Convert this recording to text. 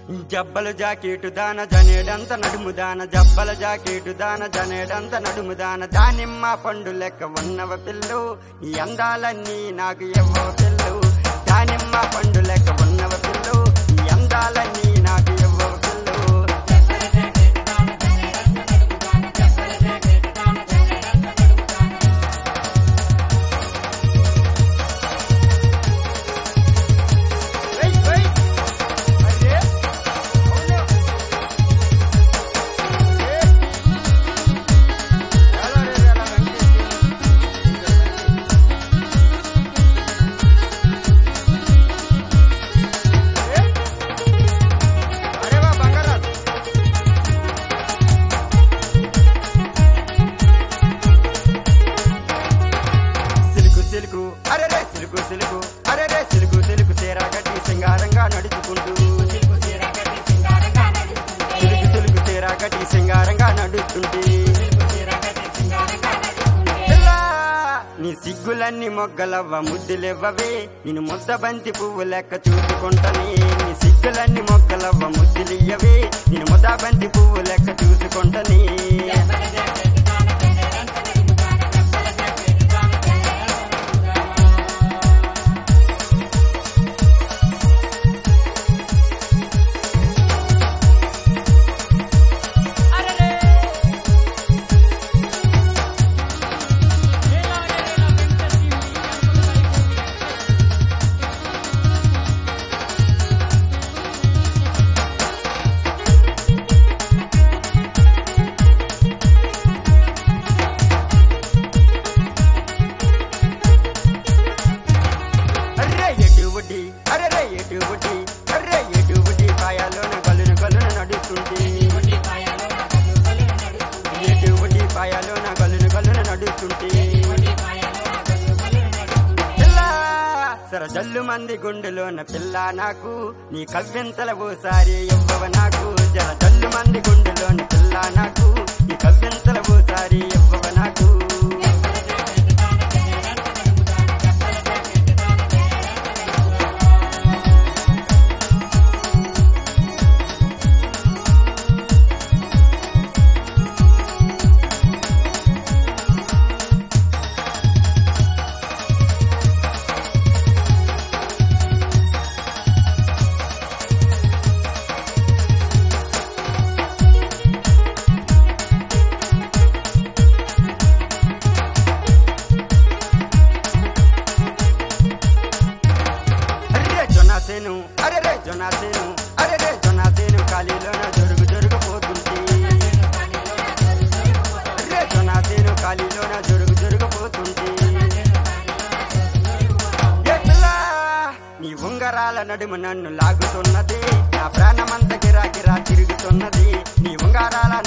జబ్బల jacket దాన జనేడంత నడుము దాన జబ్బల జాకెటు దాన జనేడంత నడుము దాన దానిమ్మ పండు లెక్క ఉన్నవ పిల్లు ఈ అందాలన్నీ నాకు ఎవ్వవ పిల్లు దానిమ్మ పండు లెక్క ఉన్నవ పిల్లు ఈ అందాలన్నీ నాకు ఎవ్వవ పిల్లు వెయ్, వెయ్. అరే, అవును. ఏ. ఎలా రే, ఎలా వెంకటేష్? ఏ. అరే వా బంగారాజు సిలుకు సిలుకు అరే రే సిలుకు సిలుకు అరే రే సిలుకు సిలుకు చీర కట్టి సింగారంగా నడుచుకుంటూ సిలుకు సిలుకు చీర కట్టి సింగారంగా నడుస్తుంటే పిల్లా, నీ సిగ్గులన్నీ మొగ్గలవ్వ ముద్దులివ్వవే నేను ముద్ద బంతి పువ్వు లెక్క చూసుకుంటనే నీ సిగ్గులన్నీ మొగ్గలవ్వ ముద్దులియ్యవే నేను ముద్ద బంతి పువ్వు లెక్క చూసుకుంటనే అర్రే ఎటువంటి అరే ఎటువంటి అర్రే ఎటువంటి పాయాలోన కలును కలును నడుస్తుంది ఎటువంటి పాయాలోన కలును కలును నడుస్తుంది పిల్ల సర జల్లు మంది గుండెలోన పిల్ల నాకు నీ కవ్వింతల ఓసారి ఇవ్వవ నాకు జర జల్లు మంది గుండెలోన పిల్ల నాకు నీ కవ్వింతల ఓసారి ఇవ్వవ నాకు అరే జొనాసేను అరే రే జొనాసేను అరే రే జొనాసేను ఖాళీలోన జరుగు జరుగు పోతుంది అరే జొనాసేను ఖాళీలోన జరుగు జరుగు పోతుంది ఏ పిల్ల, నీ ఉంగరాల నడుము నన్ను లాగుతున్నది నా ప్రాణమంత గిరా గిరా తిరుగుతున్నది నీ ఉంగరాల